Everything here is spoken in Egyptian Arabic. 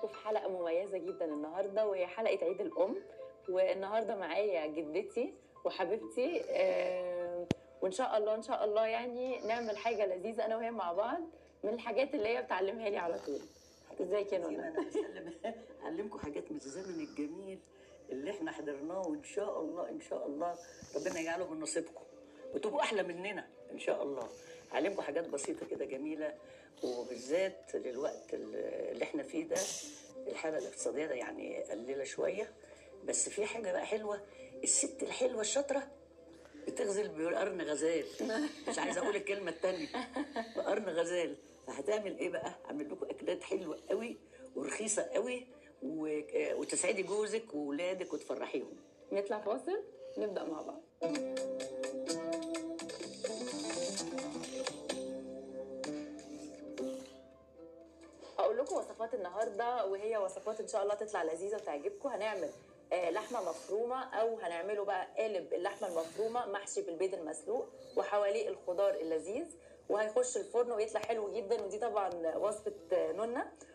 معاكم في حلقة مميزة جدا النهاردة وهي حلقة عيد الأم والنهاردة معايا جدتي وحبيبتي آه، وإن شاء الله إن شاء الله يعني نعمل حاجة لذيذة أنا وهي مع بعض من الحاجات اللي هي بتعلمها لي على طول ازيك يا زي ما نونا انا بسلم اعلمكم حاجات من الزمن الجميل اللي احنا حضرناه وان شاء الله ان شاء الله ربنا يجعله من نصيبكم وتبقوا احلى مننا ان شاء الله اعلمكم حاجات بسيطه كده جميله وبالذات للوقت اللي احنا فيه ده الحاله الاقتصاديه ده يعني قليله شويه بس في حاجه بقى حلوه الست الحلوه الشاطره بتغزل بقرن غزال مش عايزه اقول الكلمه التانية بقرن غزال فهتعمل ايه بقى هعمل لكم اكلات حلوه قوي ورخيصه قوي و... وتسعدي جوزك واولادك وتفرحيهم نطلع فاصل نبدأ مع بعض هقول لكم وصفات النهارده وهي وصفات ان شاء الله تطلع لذيذه وتعجبكم هنعمل آه، لحمه مفرومه او هنعمله بقى قالب اللحمه المفرومه محشي بالبيض المسلوق وحواليه الخضار اللذيذ وهيخش الفرن ويطلع حلو جدا ودي طبعا وصفه آه، نونا